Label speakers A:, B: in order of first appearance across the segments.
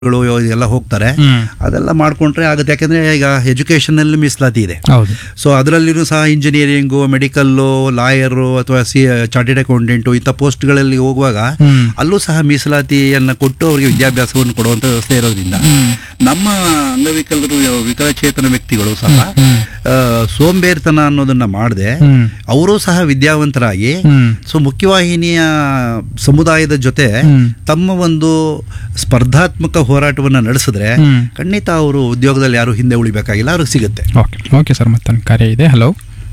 A: ಗಳು ಎಲ್ಲ ಹೋಗ್ತಾರೆ
B: ಹ್ಮ್.
A: ಅದೆಲ್ಲ ಮಾಡ್ಕೊಂಡ್ರೆ ಆಗುತ್ತೆ ಯಾಕೆಂದ್ರೆ ಈಗ ಎಜುಕೇಷನಲ್ಲಿ ಮೀಸಲಾತಿ ಇದೆ
B: ಹೌದು
A: ಸೊ ಅದರಲ್ಲಿನೂ ಸಹ ಇಂಜಿನಿಯರಿಂಗು ಮೆಡಿಕಲ್ಲು ಲಾಯರು ಅಥವಾ ಸಿ ಚಾರ್ಟೆಡ್ ಅಕೌಂಟೆಂಟು ಇಂಥ ಪೋಸ್ಟ್ಗಳಲ್ಲಿ ಹೋಗುವಾಗ
B: ಹ್ಮ್.
A: ಅಲ್ಲೂ ಸಹ ಮೀಸಲಾತಿಯನ್ನು ಕೊಟ್ಟು ಅವರಿಗೆ ವಿದ್ಯಾಭ್ಯಾಸವನ್ನು ಕೊಡುವಂಥ ವ್ಯವಸ್ಥೆ ಇರೋದ್ರಿಂದ ನಮ್ಮ ಅಂಗವಿಕಲರು ವಿಕಲಚೇತನ ವ್ಯಕ್ತಿಗಳು ಸಹ ಆ, ಸೋಂಬೇರಿತನ ಅನ್ನೋದನ್ನ ಮಾಡದೆ
B: ಹ್ಮ್.
A: ಅವರು ಸಹ ವಿದ್ಯಾವಂತರಾಗಿ
B: ಹ್ಮ್.
A: ಸೊ ಮುಖ್ಯವಾಹಿನಿಯ ಸಮುದಾಯದ ಜೊತೆ
B: ಹ್ಮ್.
A: ತಮ್ಮ ಒಂದು ಸ್ಪರ್ಧಾತ್ಮಕ ಹೋರಾಟವನ್ನು ನಡೆಸಿದ್ರೆ
B: ಹ್ಮ್.
A: ಖಂಡಿತ ಅವರು ಉದ್ಯೋಗದಲ್ಲಿ ಯಾರು ಹಿಂದೆ ಉಳಿಬೇಕಾಗಿಲ್ಲ ಅವ್ರಿಗೆ ಸಿಗುತ್ತೆ
B: ಓಕೆ ಓಕೆ ಸರ್ ಮತ್ತೊಂದು ಕಾರ್ಯ ಇದೆ ಹಲೋ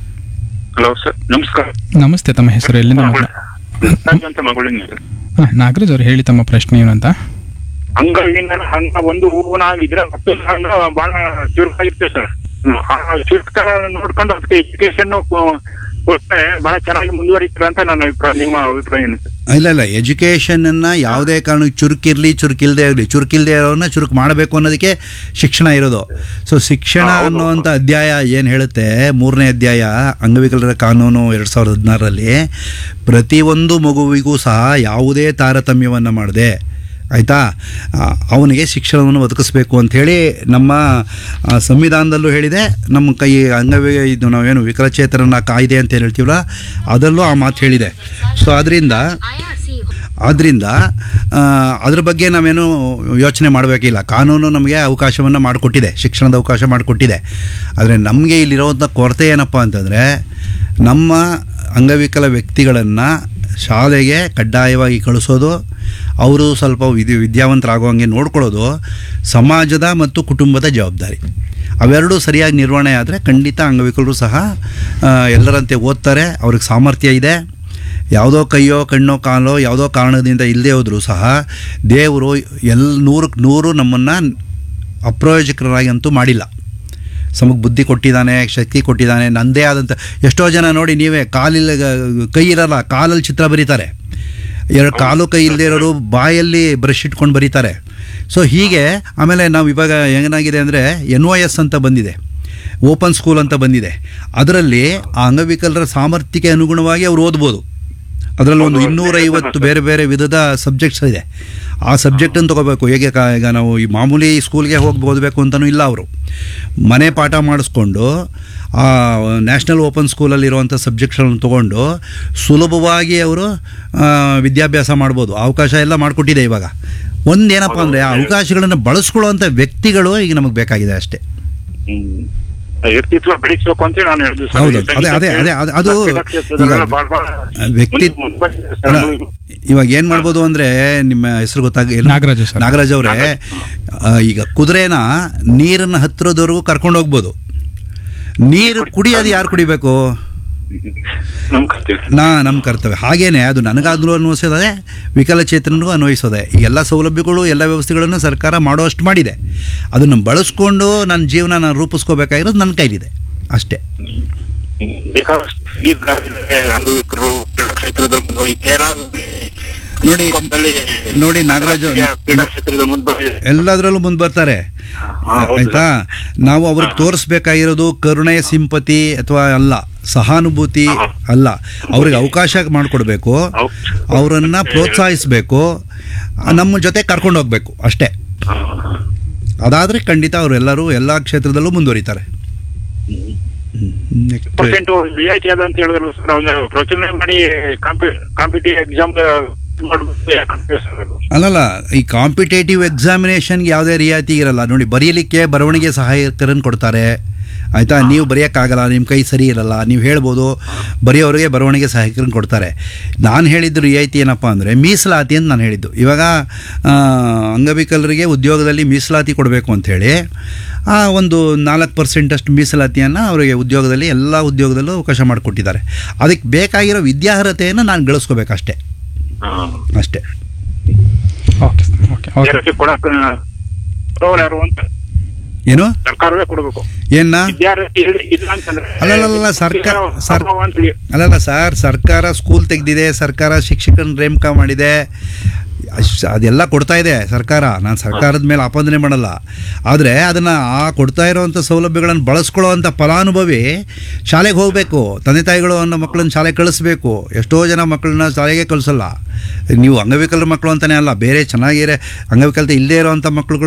C: ಹಲೋ ಸರ್ ನಮಸ್ಕಾರ
B: ನಮಸ್ತೆ ತಮ್ಮ ಹೆಸರು ಎಲ್ಲಿಂದ ಮಾತಾಡ
C: ನಾಗರಾಜ್ ಅಂತ ಮಗಳಿಂದ
B: ಹಾಂ ನಾಗರಾಜ್ ಅವ್ರು ಹೇಳಿ ತಮ್ಮ ಪ್ರಶ್ನೆ ಏನು ಅಂತ
C: ಅಂಗವಿನ ಹಂಗ ಒಂದು ಹೂವನಾಗಿದ್ರೆ ಮತ್ತೊಂದು ಹಂಗ ಬಹಳ ಚುರುಕಾಗಿರುತ್ತೆ ಸರ್ ಹ್ಮ್. ಆ ಚುರುಕ ನೋಡ್ಕೊಂಡು ಅದಕ್ಕೆ ಎಜುಕೇಶನ್ ಕೊಟ್ಟರೆ ಬಹಳ ಚೆನ್ನಾಗಿ ಮುಂದುವರಿತಾರೆ ಅಂತ ನನ್ನ ಅಭಿಪ್ರಾಯ ನಿಮ್ಮ ಅಭಿಪ್ರಾಯ ಏನು ಸರ್
A: ಇಲ್ಲ ಇಲ್ಲ ಎಜುಕೇಷನ್ ಅನ್ನ ಯಾವುದೇ ಕಾರಣಕ್ಕೆ ಚುರುಕಿರ್ಲಿ ಚುರುಕಿಲ್ದೇ ಇರಲಿ ಚುರುಕಿಲ್ದೇ ಇರೋನ್ನ ಚುರುಕು ಮಾಡಬೇಕು ಅನ್ನೋದಕ್ಕೆ ಶಿಕ್ಷಣ ಇರೋದು ಸೊ ಶಿಕ್ಷಣ ಅನ್ನುವಂಥ ಅಧ್ಯಾಯ ಏನು ಹೇಳುತ್ತೆ ಮೂರನೇ ಅಧ್ಯಾಯ ಅಂಗವಿಕಲರ ಕಾನೂನು ಎರಡು ಸಾವಿರದ ಹದಿನಾರರಲ್ಲಿ ಪ್ರತಿಯೊಂದು ಮಗುವಿಗೂ ಸಹ ಯಾವುದೇ ತಾರತಮ್ಯವನ್ನು ಮಾಡದೆ ಆಯಿತಾ ಅವನಿಗೆ ಶಿಕ್ಷಣವನ್ನು ಒದಗಿಸ್ಬೇಕು ಅಂಥೇಳಿ ನಮ್ಮ ಆ, ಸಂವಿಧಾನದಲ್ಲೂ ಹೇಳಿದೆ ನಮ್ಮ ಕೈ ಅಂಗವಿ ಇದು ನಾವೇನು ವಿಕಲಚೇತನನ ಕಾಯ್ದೆ ಅಂತ ಏನು ಹೇಳ್ತೀವಲ್ಲ ಅದರಲ್ಲೂ ಆ ಮಾತು ಹೇಳಿದೆ ಸೊ ಅದರಿಂದ ಆದ್ದರಿಂದ ಆ, ಅದ್ರ ಬಗ್ಗೆ ನಾವೇನು ಯೋಚನೆ ಮಾಡಬೇಕಿಲ್ಲ ಕಾನೂನು ನಮಗೆ ಅವಕಾಶವನ್ನು ಮಾಡಿಕೊಟ್ಟಿದೆ ಶಿಕ್ಷಣದ ಅವಕಾಶ ಮಾಡಿಕೊಟ್ಟಿದೆ ಆದರೆ ನಮಗೆ ಇಲ್ಲಿರೋವಂಥ ಕೊರತೆ ಏನಪ್ಪ ಅಂತಂದರೆ ನಮ್ಮ ಅಂಗವಿಕಲ ವ್ಯಕ್ತಿಗಳನ್ನು ಶಾಲೆಗೆ ಕಡ್ಡಾಯವಾಗಿ ಕಳಿಸೋದು ಅವರು ಸ್ವಲ್ಪ ವಿದ್ಯ ವಿದ್ಯಾವಂತರಾಗುವಂಗೆ ನೋಡ್ಕೊಳ್ಳೋದು ಸಮಾಜದ ಮತ್ತು ಕುಟುಂಬದ ಜವಾಬ್ದಾರಿ ಅವೆರಡೂ ಸರಿಯಾಗಿ ನಿರ್ವಹಣೆ ಆದರೆ ಖಂಡಿತ ಅಂಗವಿಕಲರು ಸಹ ಆ, ಎಲ್ಲರಂತೆ ಓದ್ತಾರೆ ಅವ್ರಿಗೆ ಸಾಮರ್ಥ್ಯ ಇದೆ ಯಾವುದೋ ಕೈಯೋ ಕಣ್ಣೋ ಕಾಲೋ ಯಾವುದೋ ಕಾರಣದಿಂದ ಇಲ್ಲದೆ ಹೋದರೂ ಸಹ ದೇವರು ಎಲ್ ನೂರಕ್ಕೆ ನೂರು ನಮ್ಮನ್ನು ಅಪ್ರಯೋಜಕರಾಗಿ ಅಂತೂ ಮಾಡಿಲ್ಲ ಸಮಕ್ಕೆ ಬುದ್ಧಿ ಕೊಟ್ಟಿದ್ದಾನೆ ಶಕ್ತಿ ಕೊಟ್ಟಿದ್ದಾನೆ ನಂದೇ ಆದಂಥ ಎಷ್ಟೋ ಜನ ನೋಡಿ ನೀವೇ ಕಾಲಿಲ್ಲ ಕೈ ಇರಲ್ಲ ಕಾಲಲ್ಲಿ ಚಿತ್ರ ಬರೀತಾರೆ ಎರಡು ಕಾಲು ಕೈ ಇಲ್ಲದೆ ಇರೋರು ಬಾಯಲ್ಲಿ ಬ್ರಷ್ ಇಟ್ಕೊಂಡು ಬರೀತಾರೆ ಸೊ ಹೀಗೆ ಆಮೇಲೆ ನಾವು ಇವಾಗ ಏನಾಗಿದೆ ಅಂದರೆ ಎನ್ ಒ ಎಸ್ ಅಂತ ಬಂದಿದೆ ಓಪನ್ ಸ್ಕೂಲ್ ಅಂತ ಬಂದಿದೆ ಅದರಲ್ಲಿ ಆ ಅಂಗವಿಕಲರ ಸಾಮರ್ಥ್ಯಕ್ಕೆ ಅನುಗುಣವಾಗಿ ಅವ್ರು ಓದ್ಬೋದು ಅದರಲ್ಲಿ ಒಂದು ಇನ್ನೂರೈವತ್ತು ಬೇರೆ ಬೇರೆ ವಿಧದ ಸಬ್ಜೆಕ್ಟ್ಸ್ ಇದೆ ಆ ಸಬ್ಜೆಕ್ಟನ್ನು ತೊಗೋಬೇಕು ಹೇಗೆ ಕಾ ಈಗ ನಾವು ಈ ಮಾಮೂಲಿ ಸ್ಕೂಲ್ಗೆ ಹೋಗಿ ಓದಬೇಕು ಅಂತಲೂ ಇಲ್ಲ ಅವರು ಮನೆ ಪಾಠ ಮಾಡಿಸ್ಕೊಂಡು ಆ ನ್ಯಾಷನಲ್ ಓಪನ್ ಸ್ಕೂಲಲ್ಲಿರುವಂಥ ಸಬ್ಜೆಕ್ಟ್ಗಳನ್ನು ತೊಗೊಂಡು ಸುಲಭವಾಗಿ ಅವರು ಆ, ವಿದ್ಯಾಭ್ಯಾಸ ಮಾಡ್ಬೋದು ಅವಕಾಶ ಎಲ್ಲ ಮಾಡಿಕೊಟ್ಟಿದೆ ಇವಾಗ ಒಂದೇನಪ್ಪ ಅಂದರೆ ಆ ಅವಕಾಶಗಳನ್ನು ಬಳಸ್ಕೊಳ್ಳುವಂಥ ವ್ಯಕ್ತಿಗಳು ಈಗ ನಮಗೆ ಬೇಕಾಗಿದೆ ಅಷ್ಟೇ
C: ಹ್ಮ್. ವ್ಯಕ್ತಿತ್ವ ಬೆಳೆಸಬೇಕು ಅಂತ ನಾನು ಹೇಳಿದ್ದು ಸರ್.
A: ಹೌದು, ಅದೇ- ಅದೇ- ಅದೇ- ಅದು- ಅದು
C: ಕ್ರೀಡಾ ಕ್ಷೇತ್ರದಲ್ಲೆಲ್ಲ
A: ಈಗ
C: ಭಾಳ- ಭಾಳ
A: ವ್ಯಕ್ತಿ-
C: ಮುಂದೆ ಬಂದಿದೆ ಸರ್.
A: ಅಲ್ಲ, ಇವಾಗ ಏನು ಮಾಡ್ಬೋದು ಅಂದರೆ ನಿಮ್ಮ ಹೆಸರು ಗೊತ್ತಾಗ ಏನು?
B: ನಾಗರಾಜು ಸರ್.
A: ನಾಗರಾಜ್ ಅವರೇ ಆ, ಈಗ ಕುದುರೆನ ನೀರನ್ನ ಹತ್ತಿರದವರೆಗೂ ಕರ್ಕೊಂಡು ಹೋಗ್ಬೋದು ನೀರು ಕುಡಿಯೋದು ಯಾರು ಕುಡಿಬೇಕು
C: ನಮ್ ಕರ್ತವ್ಯ.
A: ನಾ ನಮ್ಮ ಕರ್ತವ್ಯ ಹಾಗೇನೆ ಅದು ನನಗಾದ್ರೂ ಅನ್ವಯಿಸೋದೆ ವಿಕಲಚೇತನರಿಗೂ ಅನ್ವಯಿಸೋದೆ ಈ ಎಲ್ಲ ಸೌಲಭ್ಯಗಳು ಎಲ್ಲ ವ್ಯವಸ್ಥೆಗಳನ್ನು ಸರ್ಕಾರ ಮಾಡುವಷ್ಟು ಮಾಡಿದೆ ಅದನ್ನು ಬಳಸ್ಕೊಂಡು ನನ್ನ ಜೀವನ ನಾನು ರೂಪಿಸ್ಕೋಬೇಕಾಗಿರೋದು ನನ್ನ ಕೈಲಿದೆ ಅಷ್ಟೇ
C: ಹ್ಮ್. ಬೇಕಾದಷ್ಟು ಇದ್ದಾರೆ, ಅಂಗವಿಕಲರು ಕ್ರೀಡಾ ಕ್ಷೇತ್ರದಲ್ಲಿ ಮುಂದುವರಿಕೆ
A: ನೋಡಿ ನೋಡಿ ನಾಗರಾಜು
C: ಕ್ರೀಡಾ ಕ್ಷೇತ್ರದಲ್ಲಿ ಮುಂದುವರಿಕೆ
A: ಎಲ್ಲದರಲ್ಲೂ ಮುಂದೆ ಬರ್ತಾರೆ
C: ಹಾ, ಹೌದು.
A: ಆಯ್ತಾ ನಾವು ಅವ್ರಿಗೆ ತೋರಿಸ್ಬೇಕಾಗಿರೋದು ಕರುಣೆ ಸಿಂಪತಿ ಅಥವಾ ಅಲ್ಲ ಸಹಾನುಭೂತಿ ಅಲ್ಲ ಅವ್ರಿಗೆ ಅವಕಾಶ ಮಾಡಿಕೊಡ್ಬೇಕು ಅವರನ್ನ ಪ್ರೋತ್ಸಾಹಿಸಬೇಕು ನಮ್ಮ ಜೊತೆ ಕರ್ಕೊಂಡು ಹೋಗ್ಬೇಕು ಅಷ್ಟೇ ಅದಾದರೆ ಖಂಡಿತ ಅವರೆಲ್ಲರೂ ಎಲ್ಲ ಕ್ಷೇತ್ರದಲ್ಲೂ ಮುಂದುವರಿತಾರೆ ಹ್ಮ್. Next.
C: ಪರ್ಸೆಂಟ್ ರಿಯಾಯಿತಿ ಅದ ಅಂತ ಹೇಳಿದ್ರು ಸರ್ ಅವ್ನ ಪ್ರಚನೆ ಮಾಡಿ ಕಾಂಪಿಟೇಟಿವ್ ಎಕ್ಸಾಮ್ ಮಾಡ್ಬೇಕು ಯಾಕಂತ ಸರ್ ಅದು.
A: ಅಲ್ಲಲ್ಲ ಈ ಕಾಂಪಿಟೇಟಿವ್ ಎಕ್ಸಾಮಿನೇಷನ್ಗೆ ಯಾವುದೇ ರಿಯಾಯಿತಿ ಇರಲ್ಲ ನೋಡಿ ಬರೀಲಿಕ್ಕೆ ಬರವಣಿಗೆ ಸಹಾಯಕರನ್ನು ಕೊಡ್ತಾರೆ ಆಯಿತಾ ನೀವು ಬರೆಯೋಕ್ಕಾಗಲ್ಲ ನಿಮ್ಮ ಕೈ ಸರಿ ಇರಲ್ಲ ನೀವು ಹೇಳ್ಬೋದು ಬರೆಯೋರಿಗೆ ಬರವಣಿಗೆ ಸಹಾಯಕರನ್ನು ಕೊಡ್ತಾರೆ ನಾನು ಹೇಳಿದ್ದು ರಿಯಾಯಿತಿ ಏನಪ್ಪ ಅಂದರೆ ಮೀಸಲಾತಿ ಅಂತ ನಾನು ಹೇಳಿದ್ದು ಇವಾಗ ಆ, ಅಂಗವಿಕಲರಿಗೆ ಉದ್ಯೋಗದಲ್ಲಿ ಮೀಸಲಾತಿ ಕೊಡಬೇಕು ಅಂಥೇಳಿ ಆ ಒಂದು ನಾಲ್ಕು ಪರ್ಸೆಂಟಷ್ಟು ಮೀಸಲಾತಿಯನ್ನು ಅವರಿಗೆ ಉದ್ಯೋಗದಲ್ಲಿ ಎಲ್ಲ ಉದ್ಯೋಗದಲ್ಲೂ ಅವಕಾಶ ಮಾಡಿಕೊಟ್ಟಿದ್ದಾರೆ ಅದಕ್ಕೆ ಬೇಕಾಗಿರೋ ವಿದ್ಯಾರ್ಹತೆಯನ್ನು ನಾನು ಗಳಿಸ್ಕೋಬೇಕಷ್ಟೇ
C: ಹಾ.
A: ಅಷ್ಟೇ
B: ಓಕೆ ಓಕೆ ಓಕೆ
C: ವಿದ್ಯಾರ್ಥಿ ಕೊಡಕ್ ಕೊಡೋರು ಯಾರು ಅಂತ
A: ಏನು
C: ಸರ್ಕಾರವೇ ಕೊಡಬೇಕು
A: ಏನ
C: ವಿದ್ಯಾರ್ಥಿ ಇಲ್ಲ- ಇಲ್ಲ ಅಂತಂದ್ರೆ
A: ಅಲ್ಲಲ್ಲಲ್ಲ, ಸರ್ಕಾರ ಸರ್
C: ಅಭಾವ ಅಂತ ಹೇಳಿ.
A: ಅಲ್ಲಲ್ಲ ಸರ್ ಸರ್ಕಾರ ಸ್ಕೂಲ್ ತೆಗೆದಿದೆ ಸರ್ಕಾರ ಶಿಕ್ಷಕರನ್ನ ನೇಮಕ ಮಾಡಿದೆ ಅಶ್- ಅದೆಲ್ಲ ಕೊಡ್ತಾ ಇದೆ ಸರ್ಕಾರ ನಾನು ಸರ್ಕಾರದ ಮೇಲೆ ಆಪಾದನೆ ಮಾಡಲ್ಲ ಆದರೆ ಅದನ್ನು ಆ ಕೊಡ್ತಾ ಇರೋವಂಥ ಸೌಲಭ್ಯಗಳನ್ನು ಬಳಸ್ಕೊಳ್ಳೋವಂಥ ಫಲಾನುಭವಿ ಶಾಲೆಗೆ ಹೋಗಬೇಕು ತಂದೆ ತಾಯಿಗಳು ಅನ್ನೋ ಮಕ್ಕಳನ್ನ ಶಾಲೆಗೆ ಕಳಿಸ್ಬೇಕು ಎಷ್ಟೋ ಜನ ಮಕ್ಕಳನ್ನ ಶಾಲೆಗೆ ಕಳಿಸಲ್ಲ ನೀವು ಅಂಗವಿಕಲರ ಮಕ್ಕಳು ಅಂತಲೇ ಅಲ್ಲ ಬೇರೆ ಚೆನ್ನಾಗಿರೋ ಅಂಗವಿಕಲತೆ ಇಲ್ಲದೇ ಇರೋವಂಥ ಮಕ್ಕಳುಗಳು